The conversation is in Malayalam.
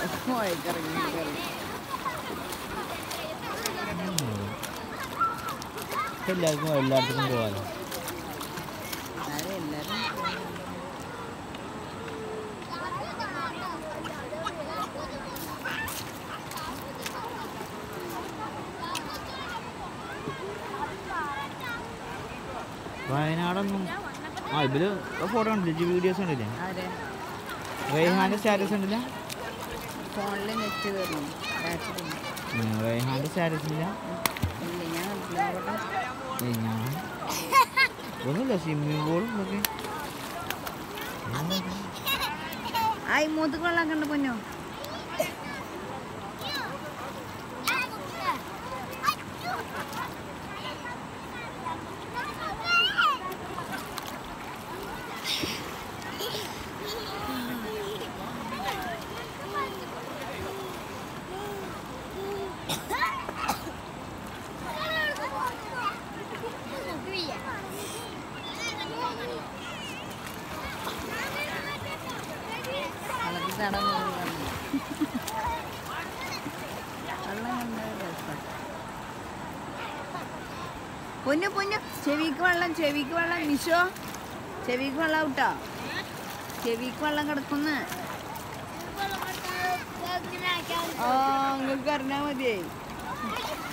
പോയിക്കിറങ്ങി എല്ലാവർക്കും എല്ലായിടത്തും പോകാലോ അതെ എല്ലാരും വയനാടൊന്നും ആ ഇതില് ഫോട്ടോ കണ്ടില്ലേ വീഡിയോസ് കണ്ടില്ലേ ആരെ റേഹാന്റെ സ്റ്റാറ്റസ് ഉണ്ടല്ല ഫോണിൽ നെറ്റ് കയറുന്നു ബാറ്ററി റേഹാന്റെ സ്റ്റാറ്റസ് ഇല്ല ഇല്ല ഞാൻ കണ്ടില്ല നോക്കട്ടെ ഏയ് ഞാൻ ഒന്നുമില്ല സ്വിമ്മിംഗ് പൂളും ഒക്കെ ആ ഈ മൂത്ത് കൊള്ളാൻ കണ്ട പൊന്നോ വെള്ളത്തിൽ ചാടാൻ പോകുന്നു വെള്ളം കണ്ട രസം പൊന്നു പൊന്നു ചെവിക്ക് വെള്ളം ചെവിക്ക് വെള്ളം മിശോ ചെവിക്ക് വെള്ളം ഔട്ടോ ചെവിക്ക് വെള്ളം കിടക്കുന്ന ഓ നിങ്ങൾക്ക് അറിഞ്ഞാ മതിയേ